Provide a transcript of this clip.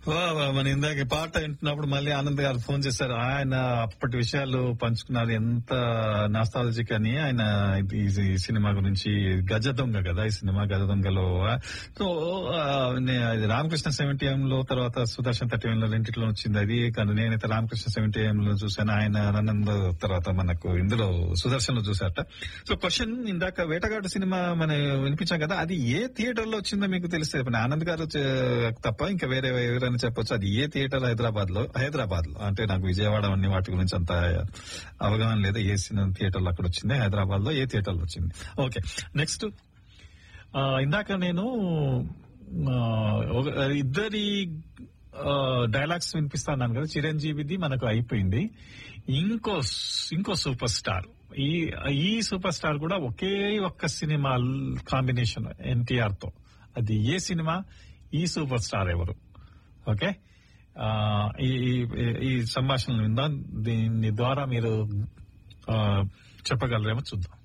వా, వా, మన ఇందాక ఈ పాట వింటున్నప్పుడు మళ్ళీ ఆనంద్ గారు ఫోన్ చేశారు ఆయన అప్పటి విషయాలు పంచుకున్నారు ఎంత నాస్తాలజిక్ అని ఆయన ఇది- ఈ సినిమా గురించి గజ దొంగ కదా ఈ సినిమా గజ దొంగలో సో ఆ, నే- అది రామకృష్ణ సెవెంటీ లో తర్వాత సుదర్శన్ థర్టీ లో రెండిట్లో వచ్చింది అది కానీ నేనైతే రామకృష్ణ సెవెంటీ లో చూశాను ఆయన ఆనంద్ తర్వాత మనకు ఇందులో సుదర్శన్ లో చూసారట సో క్వశ్చన్ ఇందాక వేటగాడు సినిమా మన వినిపించాం కదా అది ఏ థియేటర్ లో వచ్చిందో మీకు తెలిస్తే ఇప్పుడు ఆనంద్ గారు చే- తప్ప ఇంకా వేరే ఎవరైనా చెప్పొచ్చు అది ఏ థియేటర్ హైదరాబాద్ లో హైదరాబాద్ లో అంటే నాకు విజయవాడ అన్ని వాటి గురించి అంత అవగాహన లేదు ఏ సినిమా థియేటర్ లో అక్కడ వచ్చింది హైదరాబాద్ లో ఏ థియేటర్ లో వచ్చింది ఓకే నెక్స్ట్ ఇందాక నేను ఆ, ఒక- ఇద్దరి డైలాగ్స్ వినిపిస్తాను కదా చిరంజీవిది మనకు అయిపోయింది ఇంకో ఇంకో సూపర్ స్టార్ ఈ ఈ సూపర్ స్టార్ కూడా ఒకే ఒక్క సినిమా కాంబినేషన్ ఎన్టీఆర్ తో అది ఏ సినిమా ఈ సూపర్ స్టార్ ఎవరు ఓకే ఆ, ఈ ఈ- ఈ సంభాషణ విందాం దీని ద్వారా మీరు ఆ, చెప్పగలరేమో చూద్దాం